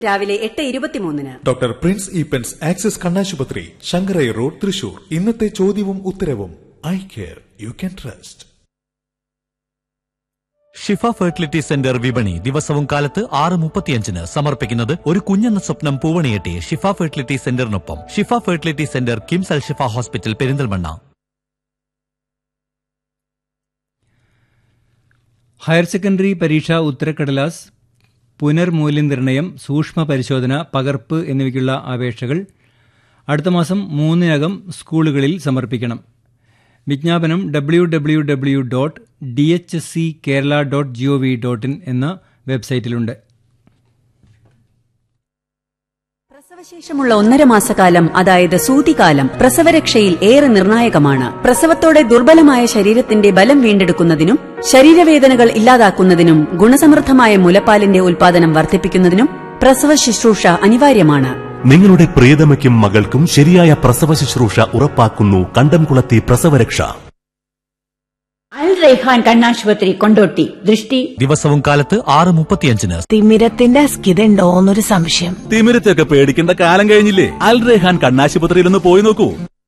രാവിലെ എട്ട് ഇരുപത്തിമൂന്നിന് ഡോക്ടർ പ്രിൻസ് ഈപ്പൻസ് ആക്സിസ് കണ്ണാശുപത്രി ശങ്കരൈ റോഡ് തൃശൂർ ഇന്നത്തെ ചോദ്യവും ഉത്തരവും I care you can trust Shifa fertility centre വിപണി ദിവസവും കാലത്ത് ആറ് മുപ്പത്തിയഞ്ചിന് സമർപ്പിക്കുന്നത് ഒരു കുഞ്ഞെന്ന സ്വപ്നം പൂവണിയെട്ടി ഷിഫ ഫെർട്ടിലിറ്റി സെന്ററിനൊപ്പം Shifa fertility centre KIMS Al Shifa hospital Perinthalmanna higher secondary പരീക്ഷാ ഉത്തരക്കടലാസ് പുനർമൂല്യനിർണയം സൂക്ഷ്മ പരിശോധന പകർപ്പ് എന്നിവയ്ക്കുള്ള അപേക്ഷകൾ അടുത്ത മാസം മൂന്നിനകം സ്കൂളുകളിൽ സമർപ്പിക്കണം വിജ്ഞാപനം W W W dot D H S C Kerala dot G O V dot in എന്ന വെബ്സൈറ്റിലുണ്ട് പ്രസവശേഷമുള്ള ഒന്നര മാസക്കാലം അതായത് സൂതികാലം പ്രസവരക്ഷയിൽ ഏറെ നിർണായകമാണ് പ്രസവത്തോടെ ദുർബലമായ ശരീരത്തിന്റെ ബലം വീണ്ടെടുക്കുന്നതിനും ശരീരവേദനകൾ ഇല്ലാതാക്കുന്നതിനും ഗുണസമൃദ്ധമായ മുലപ്പാലിന്റെ ഉൽപാദനം വർദ്ധിപ്പിക്കുന്നതിനും പ്രസവ ശുശ്രൂഷ അനിവാര്യമാണ് നിങ്ങളുടെ പ്രിയതമയ്ക്കും മകൾക്കും ശരിയായ പ്രസവ ശുശ്രൂഷ ഉറപ്പാക്കുന്നു കണ്ടംകുളത്തി പ്രസവരക്ഷ അൽ റൈഹാൻ കണ്ണാശുപത്രി കൊണ്ടോട്ടി ദൃഷ്ടി ദിവസവും കാലത്ത് ആറ് മുപ്പത്തിയഞ്ചിന് തിമിരത്തിന്റെ അസ്കിതയുണ്ടോ എന്നൊരു സംശയം തിമിരത്തൊക്കെ പേടിക്കേണ്ട കാലം കഴിഞ്ഞില്ലേ അൽ റെഹാൻ കണ്ണാശുപത്രിയിൽ ഒന്ന് പോയി നോക്കൂ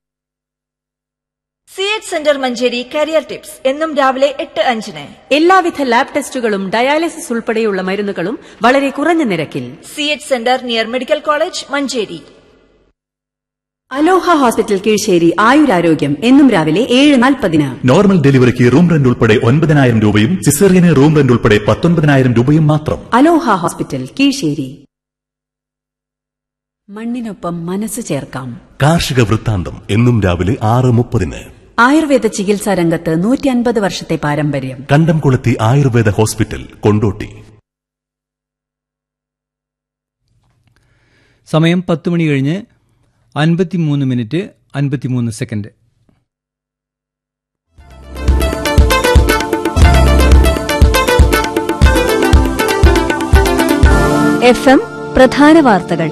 C H centre Manjeri career tips എന്നും രാവിലെ എട്ട് അഞ്ചിന് എല്ലാവിധ ലാബ് ടെസ്റ്റുകളും ഡയാലിസിസ് ഉൾപ്പെടെയുള്ള മരുന്നുകളും വളരെ കുറഞ്ഞ നിരക്കിൽ C H centre near medical college Manjeri Aloha hospital Keezhissery ആയുരാരോഗ്യം എന്നും രാവിലെ ഏഴ് നാൽപ്പതിന് നോർമൽ ഡെലിവറിക്ക് റൂം റെന്റ് ഉൾപ്പെടെ ഒൻപതിനായിരം രൂപയും സിസേറിയന് റൂം റെന്റ് ഉൾപ്പെടെ പത്തൊൻപതിനായിരം രൂപയും മാത്രം അലോഹ ഹോസ്പിറ്റൽ കീഴ്ശ്ശേരി മണ്ണിനൊപ്പം മനസ്സ് ചേർക്കാം കാർഷിക വൃത്താന്തം എന്നും രാവിലെ ആറ് മുപ്പതിന് ആയുർവേദ ചികിത്സാ രംഗത്ത് നൂറ്റി അൻപത് വർഷത്തെ പാരമ്പര്യം കണ്ടംകുളത്തി ആയുർവേദ ഹോസ്പിറ്റൽ കൊണ്ടോട്ടി സമയം പത്ത് മണി കഴിഞ്ഞ് അൻപത്തിമൂന്ന് മിനിറ്റ് അൻപത്തിമൂന്ന് സെക്കൻഡ് എഫ് എം പ്രധാന വാർത്തകൾ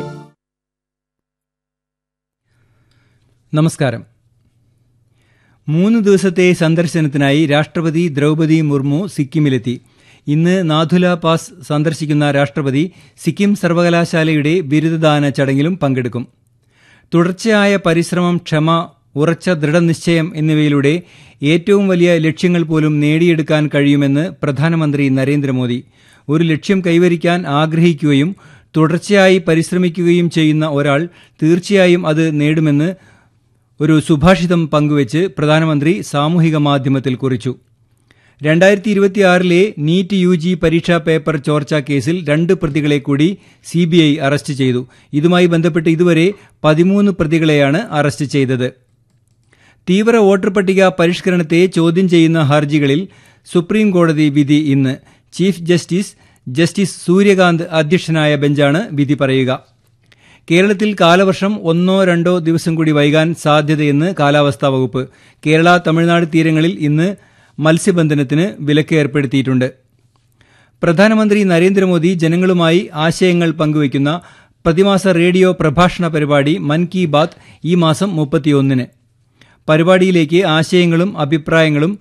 നമസ്കാരം മൂന്ന് ദിവസത്തെ സന്ദർശനത്തിനായി രാഷ്ട്രപതി ദ്രൗപദി മുർമു സിക്കിമിലെത്തി ഇന്ന് നാഥുല പാസ് സന്ദർശിക്കുന്ന രാഷ്ട്രപതി സിക്കിം സർവകലാശാലയുടെ ബിരുദദാന ചടങ്ങിലും പങ്കെടുക്കും തുടർച്ചയായ പരിശ്രമം ക്ഷമ ഉറച്ച ദൃഢനിശ്ചയം എന്നിവയിലൂടെ ഏറ്റവും വലിയ ലക്ഷ്യങ്ങൾ പോലും നേടിയെടുക്കാൻ കഴിയുമെന്ന് പ്രധാനമന്ത്രി നരേന്ദ്രമോദി ഒരു ലക്ഷ്യം കൈവരിക്കാൻ ആഗ്രഹിക്കുകയും തുടർച്ചയായി പരിശ്രമിക്കുകയും ചെയ്യുന്ന ഒരാൾ തീർച്ചയായും അത് നേടുമെന്ന് ഒരു സുഭാഷിതം പങ്കുവച്ച് പ്രധാനമന്ത്രി സാമൂഹിക മാധ്യമത്തിൽ കുറിച്ചു രണ്ടായിരത്തി ഇരുപത്തിയാറിലെ നീറ്റ് യു ജി പരീക്ഷാ പേപ്പർ ചോർച്ചാ കേസിൽ രണ്ട് പ്രതികളെ കൂടി സി ബി ഐ അറസ്റ്റ് ചെയ്തു ഇതുമായി ബന്ധപ്പെട്ട് ഇതുവരെ പതിമൂന്ന് പ്രതികളെയാണ് അറസ്റ്റ് ചെയ്തത് തീവ്ര വോട്ടർ പട്ടിക പരിഷ്കരണത്തെ ചോദ്യം ചെയ്യുന്ന ഹർജികളിൽ സുപ്രീം കോടതി വിധി ഇന്ന് ചീഫ് ജസ്റ്റിസ് ജസ്റ്റിസ് സൂര്യകാന്ത് അധ്യക്ഷനായ ബെഞ്ചാണ് വിധി പറയുക കേരളത്തിൽ കാലവർഷം ഒന്നോ രണ്ടോ ദിവസം കൂടി വൈകാൻ സാധ്യതയെന്ന് കാലാവസ്ഥാ വകുപ്പ് കേരള തമിഴ്നാട് തീരങ്ങളിൽ ഇന്ന് മത്സ്യബന്ധനത്തിന് വിലക്ക് ഏർപ്പെടുത്തിയിട്ടുണ്ട് പ്രധാനമന്ത്രി നരേന്ദ്രമോദി ജനങ്ങളുമായി ആശയങ്ങൾ പങ്കുവയ്ക്കുന്ന പ്രതിമാസ റേഡിയോ പ്രഭാഷണ പരിപാടി മൻ കി ബാത്ത് ഈ മാസം മുപ്പത്തിയൊന്നിന് പരിപാടിയിലേക്ക് ആശയങ്ങളും അഭിപ്രായങ്ങളും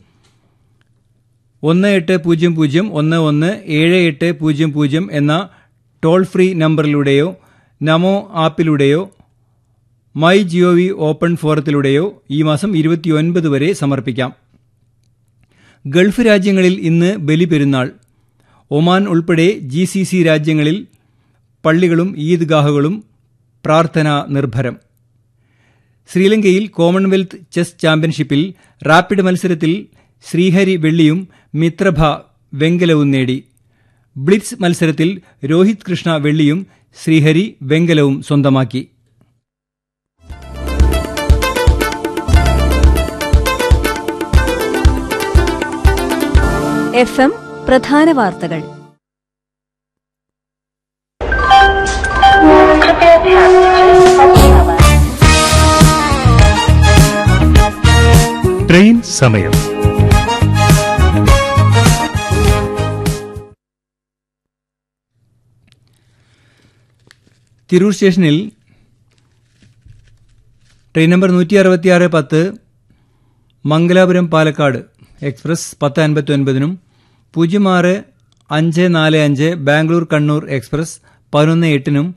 ഒന്ന് എട്ട് പൂജ്യം പൂജ്യം ഒന്ന് ഒന്ന് ഏഴ് എട്ട് പൂജ്യം പൂജ്യം എന്ന ടോൾ ഫ്രീ നമ്പറിലൂടെയോ നമോ ആപ്പിലൂടെയോ മൈ ജിഒവി ഓപ്പൺ ഫോറത്തിലൂടെയോ ഈ മാസം ഇരുപത്തിയൊൻപത് വരെ സമർപ്പിക്കാം ഗൾഫ് രാജ്യങ്ങളിൽ ഇന്ന് ബലിപെരുന്നാൾ ഒമാൻ ഉൾപ്പെടെ ജി സി സി രാജ്യങ്ങളിൽ പള്ളികളും ഈദ്ഗാഹുകളും പ്രാർത്ഥനാ നിർഭരം ശ്രീലങ്കയിൽ കോമൺവെൽത്ത് ചെസ് ചാമ്പ്യൻഷിപ്പിൽ റാപ്പിഡ് മത്സരത്തിൽ ശ്രീഹരി വെള്ളിയും മിത്രഭ വെങ്കലവും നേടി ബ്ലിറ്റ്സ് മത്സരത്തിൽ രോഹിത് കൃഷ്ണ വെള്ളിയും ശ്രീഹരി വെങ്കലവും സ്വന്തമാക്കി എഫ് എം പ്രധാന വാർത്തകൾ ട്രെയിൻ സമയം തിരൂർ സ്റ്റേഷനിൽ ട്രെയിൻ നമ്പർ നൂറ്റി അറുപത്തിയാറ് പത്ത് മംഗലാപുരം പാലക്കാട് എക്സ്പ്രസ് പത്ത് അൻപത്തി ഒൻപതിനും പൂജ്യം ആറ് അഞ്ച് നാല് അഞ്ച് ബാംഗ്ലൂർ കണ്ണൂർ എക്സ്പ്രസ് പതിനൊന്ന് എട്ടിനും